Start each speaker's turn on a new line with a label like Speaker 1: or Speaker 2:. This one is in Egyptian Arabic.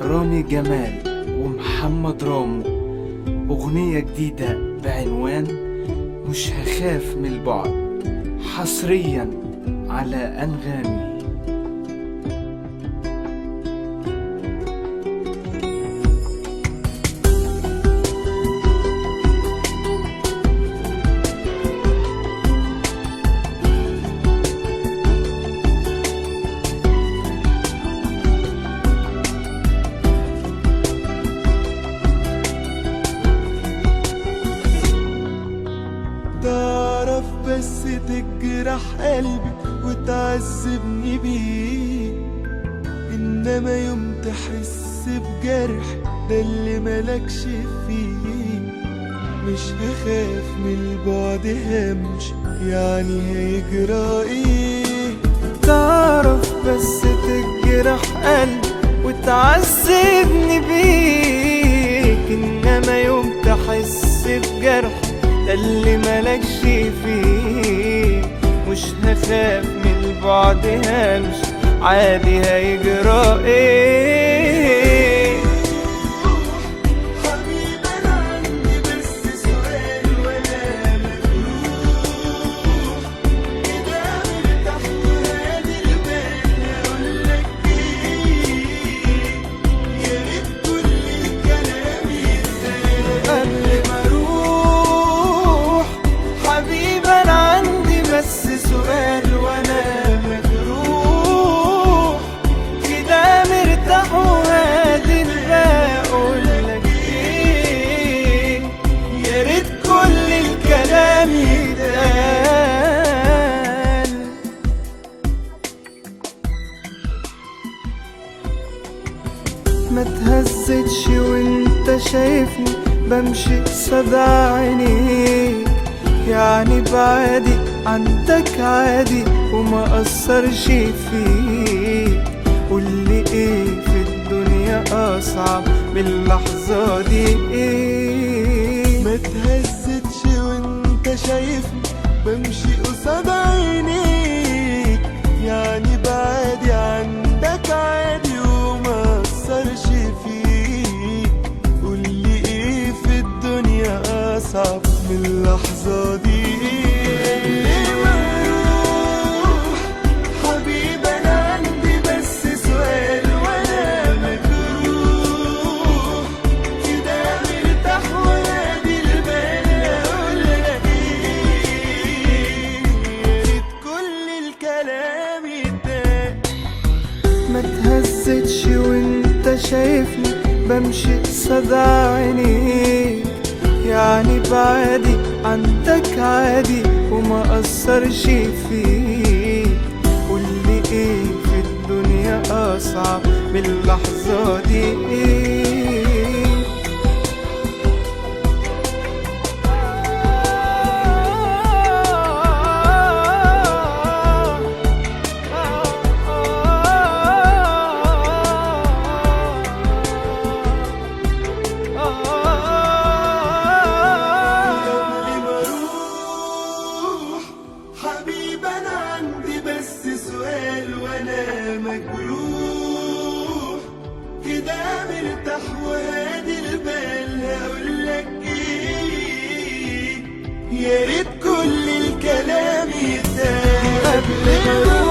Speaker 1: رامي جمال ومحمد رامو أغنية جديدة بعنوان مش هخاف من البعد حصريا على أنغامي
Speaker 2: تعرف بس تجرح قلبي وتعذبني بيه انما يوم تحس بجرح ده اللي ملكش فيه مش هخاف من البعد همش يعني هيجرى ايه تعرف بس تجرح قلبي وتعذبني بيك انما يوم تحس بجرح ده اللي ملكش فيه مش هخاف من البعد همش عادي هيجرى ايه حبيبي انا عندي بس سؤال ولا مجروح كده مرتاح وهادي البال اقولك ايه يا ريت كل الكلام يتقال قبل ما اروح حبيبي انا عندي بس سؤال وانا مجروح كده مرتاح وهادي البال اقولك ايه يا ريت كل الكلام يتقال ما تهزتش وانت شايفني بمشي صدى عينيك يعني بعادي عندك عادي وما أثرش فيك قولي ايه في الدنيا أصعب من اللحظة دي ايه ما تهزتش وانت شايفني بمشي قصاد عينيك يعني بعادي عندك عادي وما أثرش فيك قولي ايه في الدنيا أصعب من اللحظة دي ليه ما أروح؟ حبيبي أنا عندي بس سؤال وأنا مجروح كده مرتاح وهادي البال أقولك إيه يا ريت كل الكلام يتقال ما تهزتش وانت شايفني بمشي صدى عينيك يعني بعادي عندك عادي وما أثرش فيك قولي ايه في الدنيا أصعب من اللحظة دي ايه قبل ما اروح حبيبي انا عندي بس سؤال وانا مجروح كده مرتاح وهادي البال هقولك ايه يا ريت كل الكلام يتقال قبل ما اروح